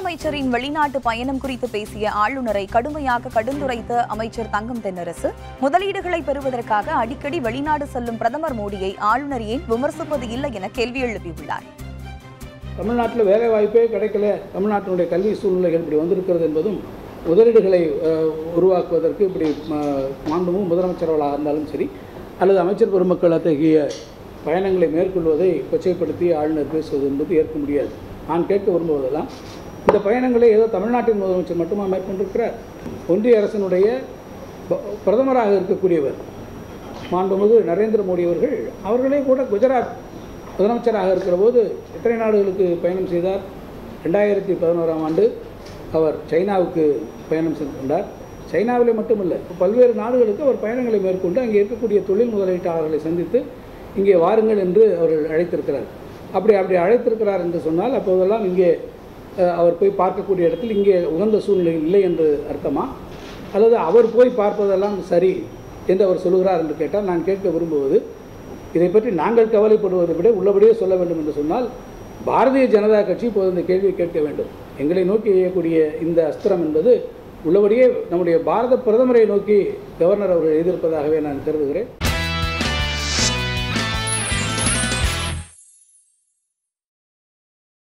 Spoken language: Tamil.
முதலமைச்சரின் வெளிநாட்டு பயணம் குறித்து பேசிய ஆளுநரை கடுமையாக கடுந்துரைத்த அமைச்சர் தங்கம் தென்னரசு முதலீடுகளை பெறுவதற்காக அடிக்கடி வெளிநாடு செல்லும் பிரதமர் மோடியை ஆளுநர் ஏன் விமர்சிப்பது இல்லை என கேள்வி எழுப்பியுள்ளார் தமிழ்நாட்டில் வேலை வாய்ப்பே கிடைக்கல தமிழ்நாட்டினுடைய கல்வி சூழ்நிலைகள் இப்படி வந்திருக்கிறது என்பதும் முதலீடுகளை அஹ், உருவாக்குவதற்கு இப்படி ம- மாண்புமிகு முதலமைச்சர்களாக இருந்தாலும் சரி அல்லது அமைச்சர் பெருமக்கள் அத்தகைய பயணங்களை மேற்கொள்வதை கொச்சைப்படுத்தி ஆளுநர் பேசுவது என்பது ஏற்க முடியாது நான் கேட்க விரும்புவதெல்லாம் இந்த பயணங்களை ஏதோ தமிழ்நாட்டின் முதலமைச்சர் மட்டுமா மேற்கொண்டிருக்கிறார் ஒன்றிய அரசினுடைய ப- பிரதமராக இருக்கக்கூடியவர் மாண்புமிகு நரேந்திர மோடி அவர்கள் அவர்களே கூட குஜராத் முதலமைச்சராக இருக்கிற போது எத்தனை நாடுகளுக்கு பயணம் செய்தார் ரெண்டாயிரத்தி பதினோராம் ஆண்டு அவர் சைனாவுக்கு பயணம் சென்றார் சைனாவிலே மட்டுமல்ல பல்வேறு நாடுகளுக்கு அவர் பயணங்களை மேற்கொண்டு அங்கே இருக்கக்கூடிய தொழில் முதலீட்டாளர்களை சந்தித்து இங்கே வாருங்கள் என்று அவர்கள் அழைத்திருக்கிறார் அப்படி அப்படி அழைத்திருக்கிறார் என்று சொன்னால் அப்போதெல்லாம் இங்கே அஹ், அவர் போய் பார்க்கக்கூடிய இடத்தில் இங்கே உகந்த சூழ்நிலை இல்லை என்று அர்த்தமா அல்லது அவர் போய் பார்ப்பதெல்லாம் சரி என்று அவர் சொல்லுகிறார் என்று கேட்டால் நான் கேட்க விரும்புவது இதை பற்றி நாங்கள் கவலைப்படுவதை விட உள்ளபடியே சொல்ல வேண்டும் என்று சொன்னால் பாரதிய ஜனதா கட்சி இப்போது இந்த கேள்வியை கேட்க வேண்டும் எங்களை நோக்கி எய்யக்கூடிய இந்த அஸ்திரம் என்பது உள்ளபடியே நம்முடைய பாரத பிரதமரை நோக்கி கவர்னர் அவர்கள் எதிர்ப்பதாகவே நான் கருதுகிறேன்